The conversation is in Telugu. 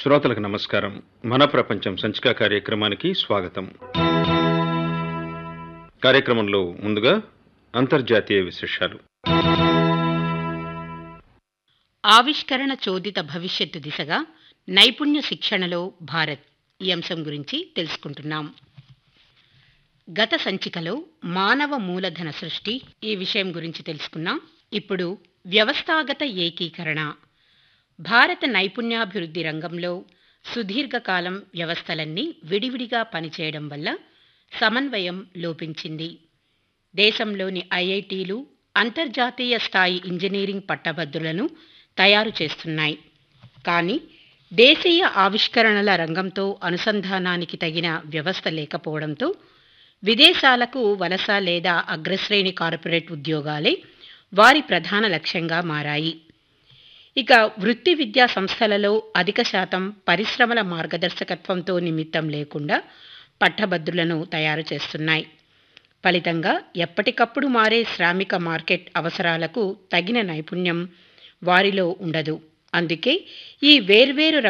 శ్రోతలకు నమస్కారం మన ప్రపంచం సంచిక కార్యక్రమానికి స్వాగతం కార్యక్రమంలో ముందుగా అంతర్జాతీయ విశేషాలు ఆవిష్కరణ చోదిత భవిష్యత్తు దిశగా నైపుణ్య శిక్షణలో భారత్ ఈ అంశం గురించి తెలుసుకుంటున్నాం గత సంచికలో మానవ మూలధన సృష్టి ఈ విషయం గురించి తెలుసుకున్నాం ఇప్పుడు వ్యవస్థాగత ఏకీకరణ భారత నైపుణ్యాభివృద్ధి రంగంలో సుదీర్ఘకాలం వ్యవస్థలన్నీ విడివిడిగా పనిచేయడం వల్ల సమన్వయం లోపించింది దేశంలోని ఐఐటీలు అంతర్జాతీయ స్థాయి ఇంజనీరింగ్ పట్టభద్రులను తయారు చేస్తున్నాయి కానీ దేశీయ ఆవిష్కరణల రంగంతో అనుసంధానానికి తగిన వ్యవస్థ లేకపోవడంతో విదేశాలకు వలస లేదా అగ్రశ్రేణి కార్పొరేట్ ఉద్యోగాలే వారి ప్రధాన లక్ష్యంగా మారాయి ఇక వృత్తి విద్యా సంస్థలలో అధిక శాతం పరిశ్రమల మార్గదర్శకత్వంతో నిమిత్తం లేకుండా పట్టభద్రులను తయారు చేస్తున్నాయి ఫలితంగా ఎప్పటికప్పుడు మారే శ్రామిక మార్కెట్ అవసరాలకు తగిన నైపుణ్యం వారిలో ఉండదు అందుకే ఈ వేర్వేరు